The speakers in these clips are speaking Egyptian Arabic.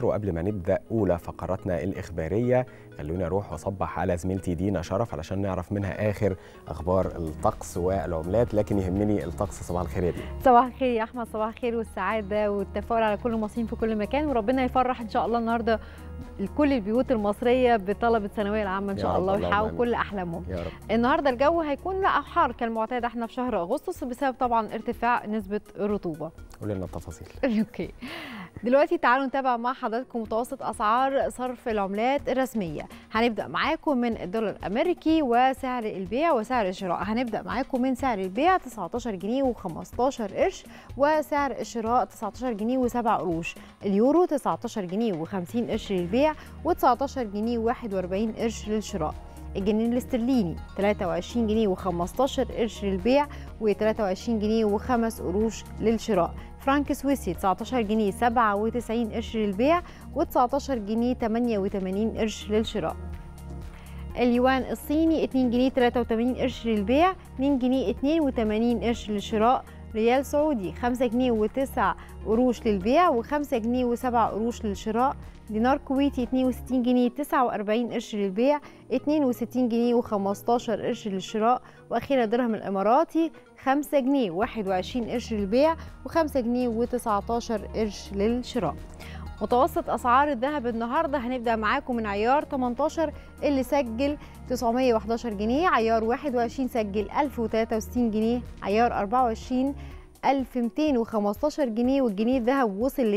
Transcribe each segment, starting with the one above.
مصر وقبل ما نبدا اولى فقراتنا الاخباريه خلونا اروح واصبح على زميلتي دينا شرف علشان نعرف منها اخر اخبار الطقس والعملات لكن يهمني الطقس صباح الخير يا دينا صباح الخير يا احمد صباح الخير والسعاده والتفاؤل على كل المصريين في كل مكان وربنا يفرح ان شاء الله النهارده كل البيوت المصريه بطلبه الثانويه العامه ان يا شاء رب، الله اللهم ويحققوا آمين. كل احلامهم يا رب النهارده الجو هيكون لا حار كالمعتاد احنا في شهر اغسطس بسبب طبعا ارتفاع نسبه الرطوبه قول لنا التفاصيل اوكي دلوقتي تعالوا نتابع مع حضراتكم متوسط اسعار صرف العملات الرسميه هنبدا معاكم من الدولار الامريكي وسعر البيع وسعر الشراء هنبدا معاكم من سعر البيع 19 جنيه و15 قرش وسعر الشراء 19 جنيه و7 قروش اليورو 19 جنيه و50 قرش للبيع و19 جنيه و41 قرش للشراء الجنيه الاسترليني 23 جنيه و15 قرش للبيع و23 جنيه و5 قروش للشراء فرانك سويسري 19 جنيه 97 قرش للبيع و19 جنيه 88 قرش للشراء اليوان الصيني 2 جنيه 83 قرش للبيع 2 جنيه 82 قرش للشراء ريال سعودي 5 جنيه و9 قروش للبيع و5 جنيه و7 قروش للشراء دينار كويتي 62 جنيه 49 قرش للبيع 62 جنيه و15 قرش للشراء واخيرا درهم الاماراتي 5 جنيه 21 قرش للبيع و5 جنيه و19 قرش للشراء متوسط اسعار الذهب النهارده هنبدا معاكم من عيار 18 اللي سجل 911 جنيه عيار 21 سجل 1063 جنيه عيار 24 1215 جنيه والجنيه الذهب وصل ل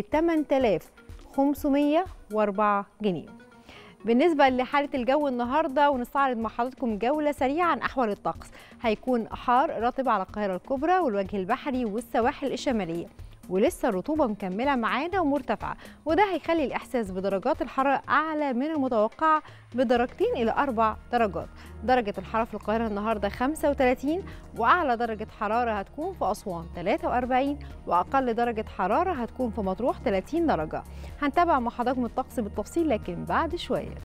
8504 جنيه بالنسبة لحالة الجو النهاردة ونستعرض مع حضراتكم جولة سريعة عن أحوال الطقس هيكون حار رطب على القاهرة الكبرى والوجه البحري والسواحل الشمالية ولسه الرطوبة مكملة معانا ومرتفعة وده هيخلي الإحساس بدرجات الحرارة أعلى من المتوقع بدرجتين إلى أربع درجات درجة الحرارة في القاهرة النهاردة 35 وأعلى درجة حرارة هتكون في أسوان 43 وأقل درجة حرارة هتكون في مطروح 30 درجة هنتابع مع حضراتكم الطقس بالتفصيل لكن بعد شوية